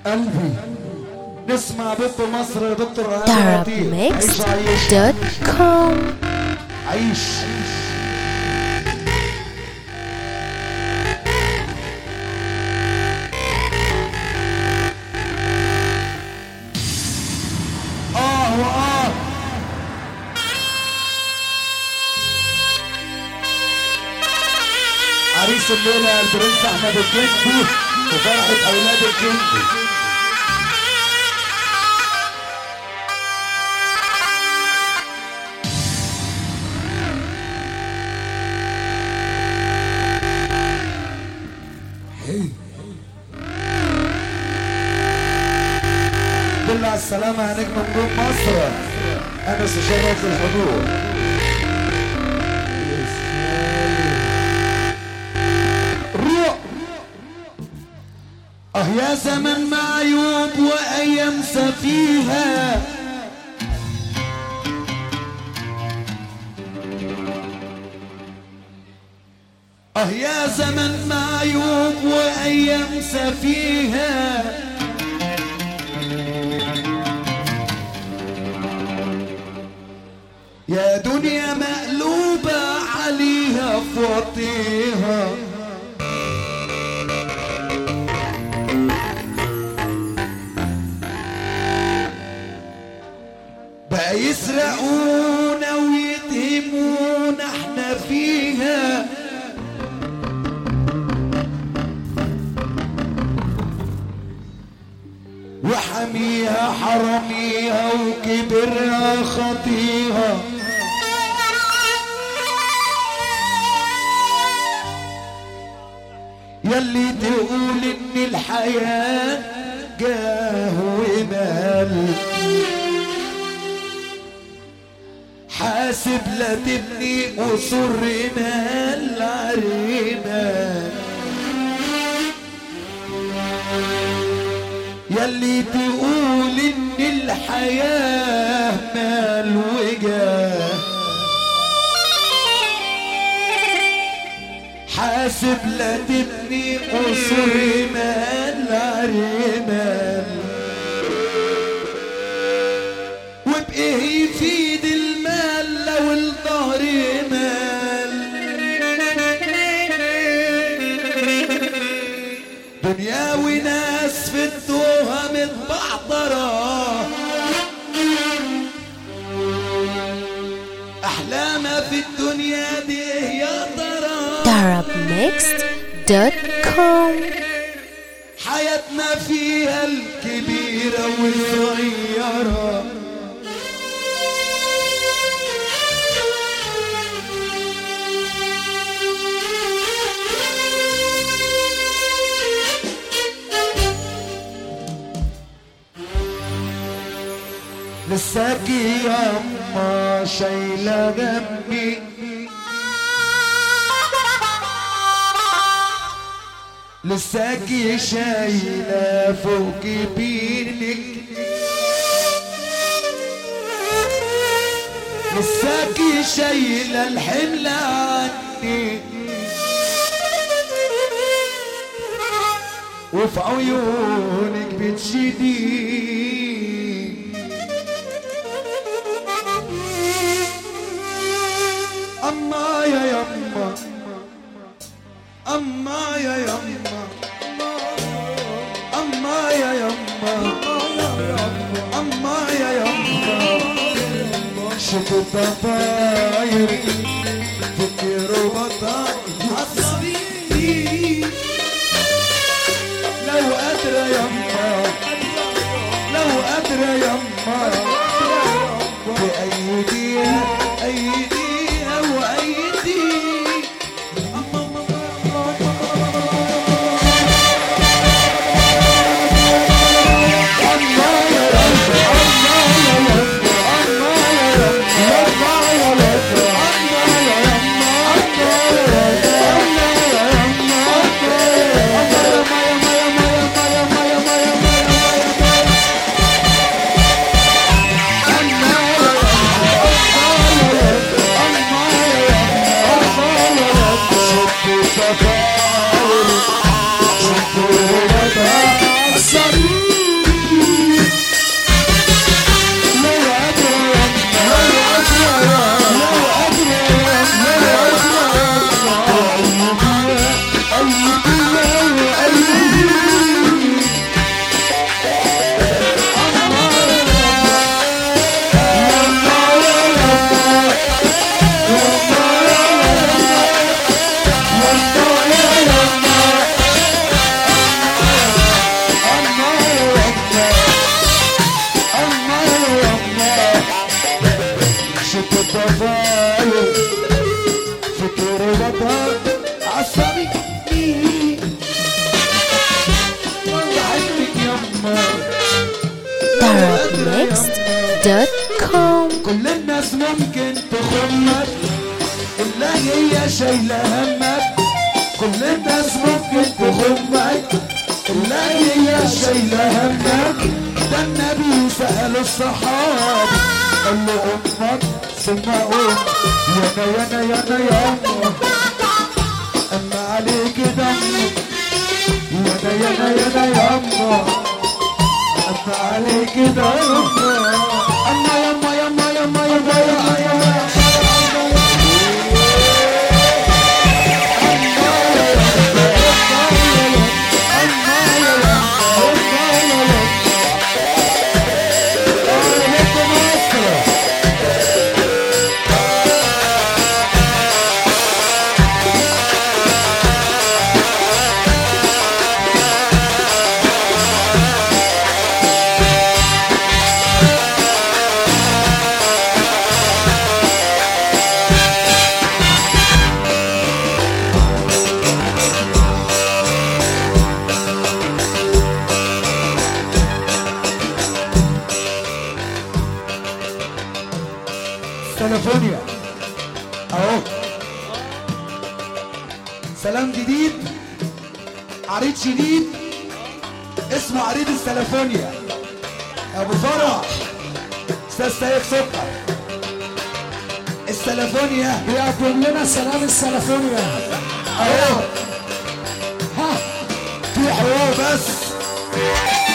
قلبي نسمع بنت مصر دكتور رهاب Arab لطيف. Mix عيش عيش dot com عيش اه واه عريس الليلة البرنس احمد الجندي وفرحة اولاد الجندي بالله على السلامة يا نجم نجوم مصر أنس شرف الحضور روح اه يا زمن معيوب وايام سفيهه اه يا زمن معيوب وايام سفيهه يا دنيا مقلوبة عليها فوطيها بقى يسرقونا ويتهمونا احنا فيها وحميها حرميها وكبرها خطيها يلي تقول ان الحياة جاه ومال حاسب لا تبني قصور مال عريمة يلي تقول ان الحياة مال وجاه حاسب لا تبني قصور مال عريمال وبإيه يفيد المال لو الظهر مال دنيا وناس في التوهة متبعضرة أحلامها في الدنيا دي إيه يا ترى arabmixed.com حياتنا فيها الكبيرة والصغيرة لساكي يما شايلة جنبي لساكي شايلة فوق بينك لساكي شايلة الحمل عني وفي عيونك بتشدي أما يا يما أما يا يما أما يا يما أما يا يما شفت طاير فكر وبطاير عصبي لو قادرة يما لو قادرة يما بأيديها أيديها وأيدي ضفاير فكر وطن عصبي بحبك يما DarkNext.com كل الناس ممكن تخمك إلا هي شايلة همك كل الناس ممكن تخمك إلا هي شايلة همك ده النبي سأل الصحابة قال له أمك ثم أم يانا يانا يانا ياما أما عليك دمك يانا يانا يانا ياما أما عليك دمك أما يما يما يما يما يما يما كاليفورنيا اهو سلام جديد عريض شديد اسمه عريض السلفونيا ابو فرح استاذ سيد سكر السلفونيا بيقدم لنا سلام السلفونيا اهو ها في حوار بس